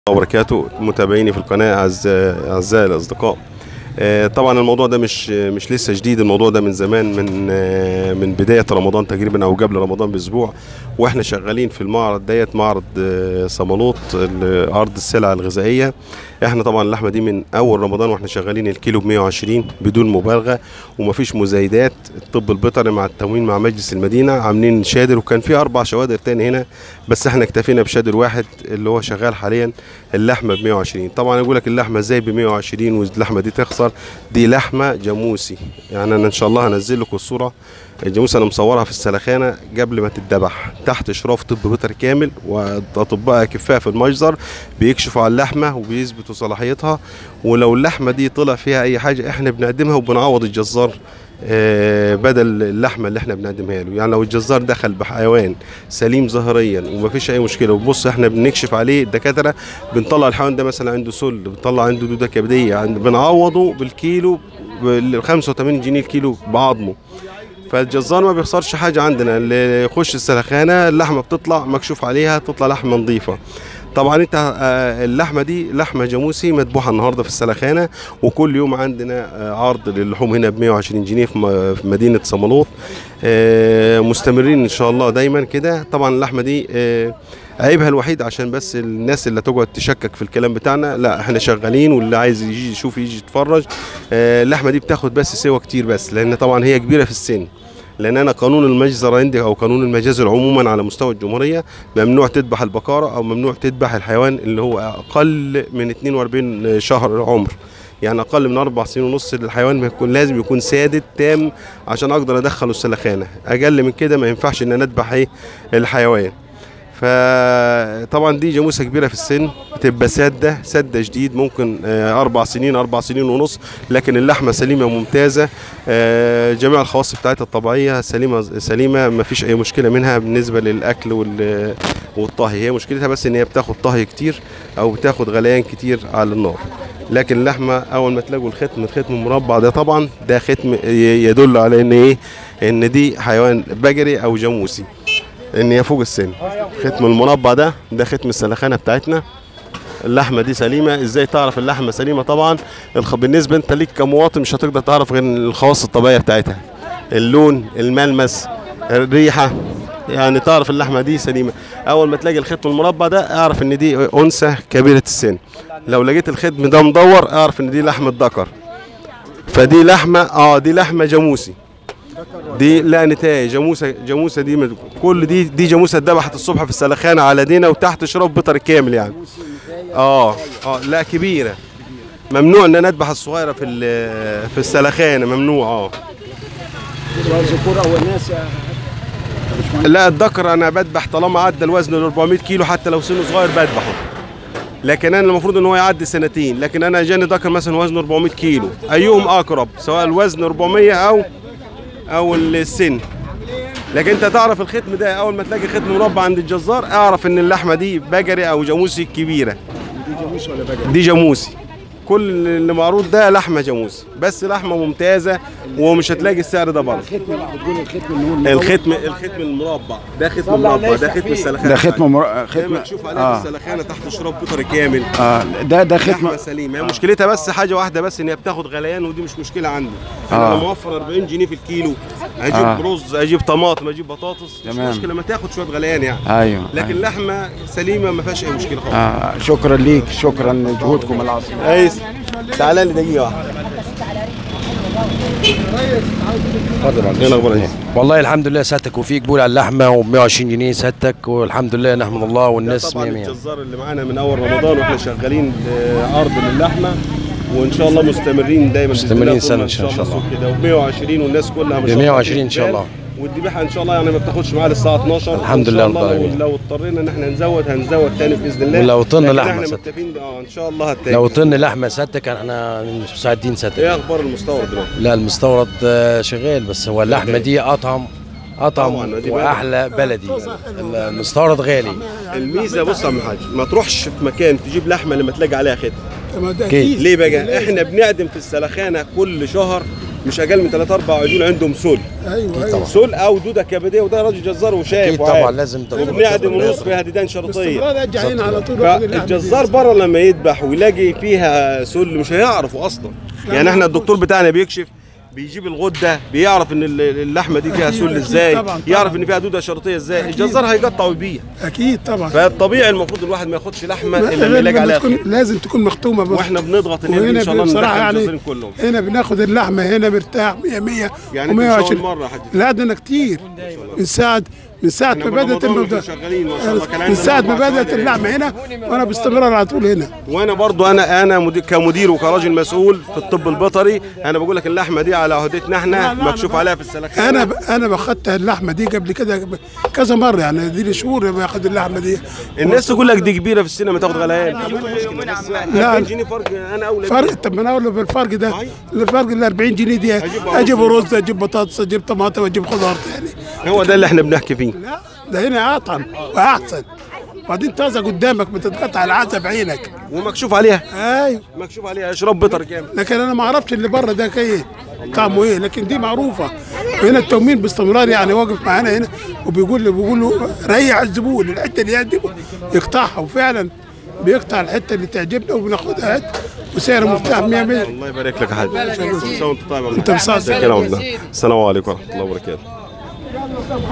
وبركاته متابعيني في القناه اعزائي اعزائي الاصدقاء آه، طبعا الموضوع ده مش مش لسه جديد الموضوع ده من زمان من آه، من بدايه رمضان تقريبا او قبل رمضان باسبوع واحنا شغالين في المعرض ديت معرض آه، صمالوط ال- عرض السلع الغذائيه احنا طبعا اللحمه دي من اول رمضان واحنا شغالين الكيلو ب 120 بدون مبالغه ومفيش مزايدات الطب البيطري مع التموين مع مجلس المدينه عاملين شادر وكان في اربع شوادر تاني هنا بس احنا اكتفينا بشادر واحد اللي هو شغال حاليا اللحمه ب 120 طبعا يقول لك اللحمه ازاي ب 120 واللحمه دي تخسر دي لحمه جاموسي يعني انا ان شاء الله هنزل لكم الصوره الجاموسه انا مصورها في السلخانه قبل ما تتذبح تحت اشراف طب بيطري كامل واطباء اكفاء في المجزر بيكشفوا على اللحمه وبيثبتوا صلاحيتها ولو اللحمه دي طلع فيها اي حاجه احنا بنقدمها وبنعوض الجزار آه، بدل اللحمه اللي احنا بنقدمها له يعني لو الجزار دخل بحيوان سليم ظاهريا ومفيش اي مشكله وبص احنا بنكشف عليه الدكاتره بنطلع الحيوان ده مثلا عنده سل بنطلع عنده دوده كبديه عند بنعوضه بالكيلو ب 85 جنيه الكيلو بعظمه فالجزار ما بيخسرش حاجه عندنا اللي يخش السلخانه اللحمه بتطلع مكشوف عليها تطلع لحمه نظيفه طبعا انت آه، اللحمه دي لحمه جاموسي مذبوحه النهارده في السلخانه وكل يوم عندنا آه، عرض للحوم هنا ب 120 جنيه في م- في مدينه صمالوط آه، مستمرين ان شاء الله دايما كده طبعا اللحمه دي آه، عيبها الوحيد عشان بس الناس اللي تقعد تشكك في الكلام بتاعنا لا احنا شغالين واللي عايز يجي يشوف يجي يتفرج آه، اللحمه دي بتاخد بس سوا كتير بس لان طبعا هي كبيره في السن لان انا قانون المجزره عندي او قانون المجازر عموما على مستوى الجمهوريه ممنوع تذبح البقره او ممنوع تذبح الحيوان اللي هو اقل من 42 شهر عمر يعني اقل من اربع سنين ونص الحيوان بيكون لازم يكون سادد تام عشان اقدر ادخله السلخانه اقل من كده ما ينفعش ان انا اذبح ايه الحيوان فطبعا دي جاموسه كبيره في السن بتبقى ساده ساده جديد ممكن آه، اربع سنين اربع سنين ونص لكن اللحمه سليمه ممتازه آه، جميع الخواص بتاعتها الطبيعيه سليمه سليمه ما فيش اي مشكله منها بالنسبه للاكل وال- والطهي هي مشكلتها بس ان هي بتاخد طهي كتير او بتاخد غليان كتير على النار لكن اللحمه اول ما تلاقوا الختم الختم المربع ده طبعا ده ختم ي- يدل على ان ايه ان دي حيوان بجري او جاموسي ان هي فوق السن ختم المربع ده ده ختم السلخانه بتاعتنا اللحمه دي سليمه ازاي تعرف اللحمه سليمه طبعا الخ... بالنسبه انت ليك كمواطن مش هتقدر تعرف غير الخواص الطبيعيه بتاعتها اللون الملمس الريحه يعني تعرف اللحمه دي سليمه اول ما تلاقي الختم المربع ده اعرف ان دي انثى كبيره السن لو لقيت الختم ده مدور اعرف ان دي لحمه ذكر فدي لحمه اه دي لحمه جاموسي دي لا نتاية جاموسه جاموسه دي مد- كل دي دي جاموسه اتذبحت الصبح في السلخانه على دينا وتحت شراب بيطري كامل يعني اه اه لا كبيره ممنوع ان انا اذبح الصغيره في ال- في السلخانه ممنوع اه الذكور او الناس لا الذكر انا بذبح طالما عدى الوزن ال 400 كيلو حتى لو سنه صغير بذبحه لكن انا المفروض ان هو يعدي سنتين لكن انا جاني ذكر مثلا وزنه 400 كيلو ايهم اقرب سواء الوزن 400 او او السن لكن انت تعرف الختم ده اول ما تلاقي ختم مربع عند الجزار اعرف ان اللحمه دي بجري او جاموسي كبيره دي جاموس ولا بجر دي جاموسي كل اللي معروض ده لحمه جاموسي بس لحمه ممتازه ومش هتلاقي السعر ده بره الختم بتقول الختم ان هو الختم الختم المربع ده ختم مربع ده ختم السلخانه ده ختم مر... زي ختم ما تشوف عليها اه في السلخانه تحت شراب بيطري كامل اه ده ده ختم لحمه سليمه هي مشكلتها بس حاجه واحده بس ان هي بتاخد غليان ودي مش مشكله عندي انا آه. لما اوفر 40 جنيه في الكيلو اجيب آه. رز اجيب طماطم اجيب بطاطس مش تمام. مشكله ما تاخد شويه غليان يعني ايوه لكن أيوة. لحمه سليمه ما فيهاش اي مشكله خالص آه شكرا ليك شكرا لجهودكم العظيمه كويس تعالى لي دقيقه واحده ايه الاخبار يا والله الحمد لله سيادتك وفي قبول على اللحمه و 120 جنيه سيادتك والحمد لله نحمد الله والناس طبعا 100 100 الجزار اللي معانا من اول رمضان واحنا شغالين آه، عرض للحمه وان شاء الله مستمرين دايما بإذن مستمرين الله طول سنة ما إن شاء الله. السوق كده و 120 والناس كلها ب 120 إن شاء الله. والذبيحه ان شاء الله يعني ما بتاخدش معانا الساعه 12 الحمد وإن لله شاء رب الله العالمين. لو, لو اضطرينا ان احنا نزود هنزود تاني باذن الله ولو طن لكن لحمة احنا ست. متفقين اه ان شاء الله هتاكل لو طن لحمه سيادتك احنا مساعدين سيادتك ايه اخبار المستورد دلوقتي؟ لا المستورد آه، شغال بس هو اللحمه دي اطعم اطعم طبعاً، دي واحلى بلدي المستورد غالي الميزه بص يا عم حاج ما تروحش في مكان تجيب لحمه لما تلاقي عليها ختم اكيد ليه بقى؟ احنا بنقدم في السلخانه كل شهر مش اقل من 3 4 عجول عندهم سل ايوه ايوه سل او دوده كبديه وده راجل جزار وشايف اكيد وعارف. طبعا لازم تكون وبنعدم بالظبط. ونص فيها ديدان شرطيه باستمرار ارجع هنا على طول وآخد اللحمة دي. فالجزار بره لما يذبح ويلاقي فيها سل مش هيعرفوا اصلا يعني احنا الدكتور بتاعنا بيكشف بيجيب الغده بيعرف ان ال- اللحمه دي فيها أكيد، سل أكيد، ازاي طبعاً، طبعاً. يعرف ان فيها دوده شرطيه ازاي أكيد. الجزار هيقطع ويبيع اكيد طبعا فالطبيعي المفروض الواحد ما ياخدش لحمه ما- الا لما يلاقي لما عليها تكون خير لازم تكون مختومه بس واحنا بنضغط ان ان وهنا شاء الله بصراحه ندخل يعني الجزارين كلهم هنا بناخد اللحمه هنا مرتاح 100 100 يعني انتوا مش و120 أول مرة يا حاج. لا ده انا كتير من ساعه من ساعه احنا ما في بدات رمضان المبدا واحنا شغالين ما شاء الله كان من عندنا ساعه ما أربع بدات شهور. اللحمه هنا وانا باستمرار على طول هنا وانا برضو انا انا مدير كمدير وكراجل مسؤول في الطب البيطري انا بقول لك اللحمه دي على عهدتنا احنا لا، لا، مكشوف أنا عليها في السلكه انا ب... انا باخدت اللحمه دي قبل كده كذا مره يعني دي لي شهور باخد اللحمه دي الناس تقول لك دي كبيره في السنه ما تاخد غليان لا. 40 جنيه فرق انا اولى فرق بيها. طب ما انا اقول له بالفرق ده صحيح. الفرق ال 40 جنيه دي أجيب اجيب رز. رز اجيب بطاطس اجيب طماطم اجيب خضار تاني هو ده اللي احنا بنحكي فيه لا ده هنا اطعم واحسن بعدين طازه قدامك بتتقطع العزة بعينك ومكشوف عليها ايوه مكشوف عليها اشرب بيطر كامل لكن انا ما اعرفش اللي بره ده ايه طعمه ايه لكن دي معروفه وهنا التومين باستمرار يعني واقف معانا هنا وبيقول له بيقول له ريح الزبون الحته اللي يعجبه يقطعها وفعلا بيقطع الحته اللي تعجبنا وبناخدها حته وسعر مرتاح 100 100 الله يبارك لك يا حاج كل سنه وانت طيب يا أنت مصدق. السلام عليكم ورحمه الله وبركاته